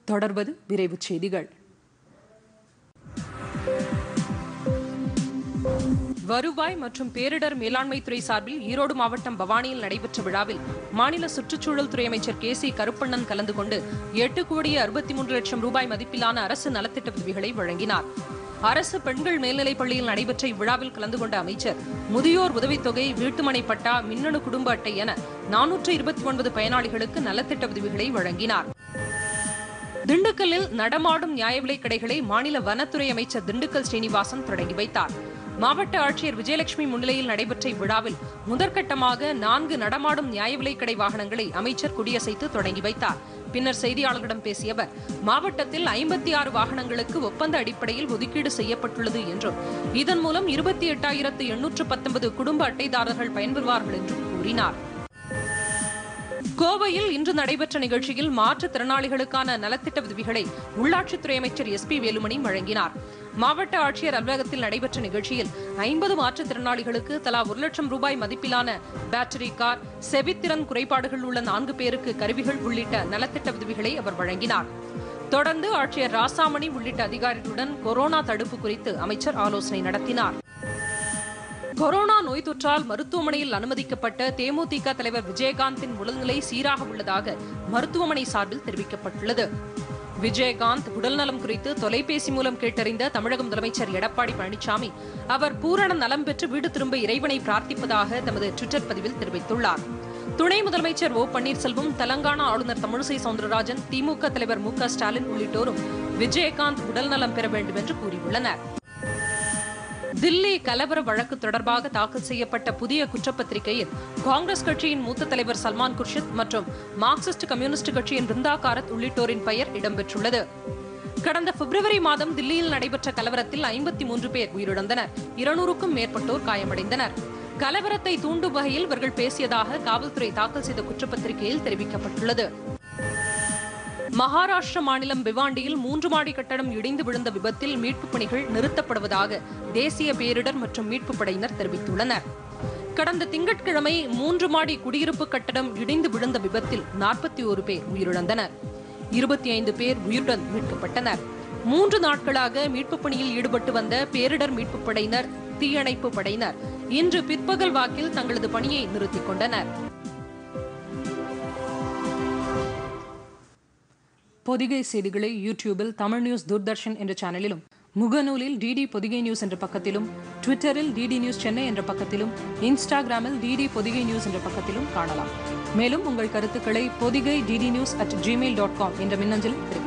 தொடர்வது விரைவுச் செய்திகள் வருவாய் மற்றும் பேரிடர் மேலாண்மை துறை சார்பில் ஈரோடு மாவட்டம் பவானியில் நடைபெற்ற விழாவில் மாநில சுற்றுச்சூழல் துறை அமைச்சர் கே சி கருப்பண்ணன் கலந்து கொண்டு எட்டு கோடியே அறுபத்தி மூன்று லட்சம் ரூபாய் மதிப்பிலான அரசு நலத்திட்ட உதவிகளை வழங்கினார் அரசு பெண்கள் மேல்நிலைப் பள்ளியில் நடைபெற்ற இவ்விழாவில் கலந்து கொண்ட அமைச்சர் முதியோர் உதவித்தொகை வீட்டுமனை பட்டா மின்னணு குடும்ப அட்டை என நானூற்று இருபத்தி ஒன்பது பயனாளிகளுக்கு நலத்திட்ட உதவிகளை வழங்கினார் திண்டுக்கல்லில் நடமாடும் நியாய விலைக் கடைகளை மாநில வனத்துறை அமைச்சர் திண்டுக்கல் ஸ்ரீனிவாசன் தொடங்கி வைத்தார் மாவட்ட ஆட்சியர் விஜயலட்சுமி முன்னிலையில் நடைபெற்ற இவ்விழாவில் முதற்கட்டமாக நான்கு நடமாடும் நியாய விலைக் கடை வாகனங்களை அமைச்சர் கொடியசைத்து தொடங்கி வைத்தார் பின்னர் செய்தியாளர்களிடம் பேசிய அவர் மாவட்டத்தில் ஐம்பத்தி ஆறு வாகனங்களுக்கு ஒப்பந்த அடிப்படையில் ஒதுக்கீடு செய்யப்பட்டுள்ளது என்றும் இதன் மூலம் இருபத்தி எட்டாயிரத்து எண்ணூற்று பத்தொன்பது குடும்ப அட்டைதாரர்கள் பயன்பெறுவார்கள் என்றும் கூறினார் கோவையில் இன்று நடைபெற்ற நிகழ்ச்சியில் மாற்றுத்திறனாளிகளுக்கான நலத்திட்ட உதவிகளை உள்ளாட்சித்துறை அமைச்சர் எஸ் பி வேலுமணி வழங்கினார் மாவட்ட ஆட்சியர் அலுவலகத்தில் நடைபெற்ற நிகழ்ச்சியில் ஐம்பது மாற்றுத்திறனாளிகளுக்கு தலா ஒரு லட்சம் ரூபாய் மதிப்பிலான பேட்டரி கார் செவித்திறன் குறைபாடுகள் உள்ள நான்கு பேருக்கு கருவிகள் உள்ளிட்ட நலத்திட்ட உதவிகளை அவர் வழங்கினார் தொடர்ந்து ஆட்சியர் ராசாமணி உள்ளிட்ட அதிகாரிகளுடன் கொரோனா தடுப்பு குறித்து அமைச்சர் ஆலோசனை நடத்தினார் கொரோனா நோய் தொற்றால் மருத்துவமனையில் அனுமதிக்கப்பட்ட தேமுதிக தலைவர் விஜயகாந்தின் உடல்நிலை சீராக உள்ளதாக மருத்துவமனை சார்பில் தெரிவிக்கப்பட்டுள்ளது விஜயகாந்த் உடல்நலம் குறித்து தொலைபேசி மூலம் கேட்டறிந்த தமிழக முதலமைச்சர் எடப்பாடி பழனிசாமி அவர் பூரண நலம் பெற்று வீடு திரும்ப இறைவனை பிரார்த்திப்பதாக தமது ட்விட்டர் பதிவில் தெரிவித்துள்ளார் துணை முதலமைச்சர் ஓ பன்னீர்செல்வம் தெலங்கானா ஆளுநர் தமிழிசை சவுந்தரராஜன் திமுக தலைவர் மு க ஸ்டாலின் உள்ளிட்டோரும் விஜயகாந்த் உடல்நலம் பெற வேண்டும் என்று கூறியுள்ளனர் தில்லி கலவர வழக்கு தொடர்பாக தாக்கல் செய்யப்பட்ட புதிய குற்றப்பத்திரிகையில் காங்கிரஸ் கட்சியின் மூத்த தலைவர் சல்மான் குர்ஷித் மற்றும் மார்க்சிஸ்ட் கம்யூனிஸ்ட் கட்சியின் பிருந்தா காரத் உள்ளிட்டோரின் பெயர் இடம்பெற்றுள்ளது கடந்த பிப்ரவரி மாதம் தில்லியில் நடைபெற்ற கலவரத்தில் ஐம்பத்தி மூன்று பேர் உயிரிழந்தனர் இருநூறுக்கும் மேற்பட்டோர் காயமடைந்தனர் கலவரத்தை தூண்டும் வகையில் இவர்கள் பேசியதாக காவல்துறை தாக்கல் செய்த குற்றப்பத்திரிகையில் தெரிவிக்கப்பட்டுள்ளது மகாராஷ்டிர மாநிலம் பிவாண்டியில் மூன்று மாடி கட்டடம் இடிந்து விழுந்த விபத்தில் மீட்புப் பணிகள் நிறுத்தப்படுவதாக தேசிய பேரிடர் மற்றும் மீட்புப் படையினர் தெரிவித்துள்ளனர் கடந்த திங்கட்கிழமை மூன்று மாடி குடியிருப்பு கட்டடம் இடிந்து விழுந்த விபத்தில் நாற்பத்தி ஒரு பேர் உயிரிழந்தனர் இருபத்தி ஐந்து பேர் உயிருடன் மீட்கப்பட்டனர் மூன்று நாட்களாக மீட்புப் பணியில் ஈடுபட்டு வந்த பேரிடர் மீட்புப் படையினர் தீயணைப்பு படையினர் இன்று பிற்பகல் வாக்கில் தங்களது பணியை நிறுத்திக் கொண்டனர் பொதிகை செய்திகளை யூடியூபில் தமிழ் நியூஸ் தூர்தர்ஷன் என்ற சேனலிலும் முகநூலில் டிடி பொதிகை நியூஸ் என்ற பக்கத்திலும் ட்விட்டரில் டிடி நியூஸ் சென்னை என்ற பக்கத்திலும் இன்ஸ்டாகிராமில் டிடி பொதிகை நியூஸ் என்ற பக்கத்திலும் காணலாம் மேலும் உங்கள் கருத்துக்களை Podhigai DD news at Gmail dot com என்ற மின்னஞ்சலில் தெரிவிக்கலாம்